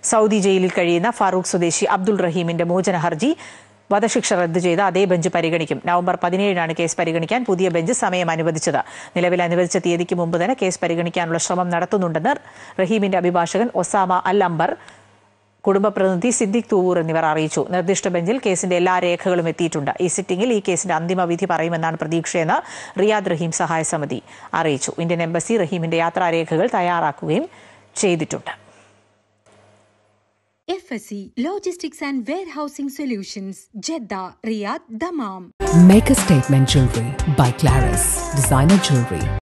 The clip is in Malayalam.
സൗദി ജയിലിൽ കഴിയുന്ന ഫാറൂഖ് സ്വദേശി അബ്ദുൾ റഹീമിന്റെ മോചന ഹർജി വധശിക്ഷ റദ്ദു ചെയ്ത് അതേ ബെഞ്ച് പരിഗണിക്കും നവംബർ പതിനേഴിനാണ് കേസ് പരിഗണിക്കാൻ പുതിയ ബെഞ്ച് സമയം അനുവദിച്ചത് നിലവിൽ അനുവദിച്ച തീയതിക്ക് മുമ്പ് തന്നെ കേസ് പരിഗണിക്കാനുള്ള ശ്രമം നടത്തുന്നുണ്ടെന്ന് റഹീമിന്റെ അഭിഭാഷകൻ ഒസാമ അൽ അംബർ കുടുംബ പ്രതിനിധി സിദ്ദിഖ് തൂവൂർ എന്നിവർ അറിയിച്ചു നിർദ്ദിഷ്ട ബെഞ്ചിൽ കേസിന്റെ എല്ലാ രേഖകളും എത്തിയിട്ടുണ്ട് ഈ സിറ്റിംഗിൽ ഈ കേസിന്റെ അന്തിമ വിധി പറയുമെന്നാണ് പ്രതീക്ഷയെന്ന് റിയാദ് റഹീം സഹായ സമിതി അറിയിച്ചു ഇന്ത്യൻ എംബസി റഹീമിന്റെ യാത്രാരേഖകൾ തയ്യാറാക്കുകയും ചെയ്തിട്ടുണ്ട് FSC Logistics and Warehousing Solutions, Jeddah, Riyadh, Dammam. Make a statement jewelry by Claris, designer jewelry.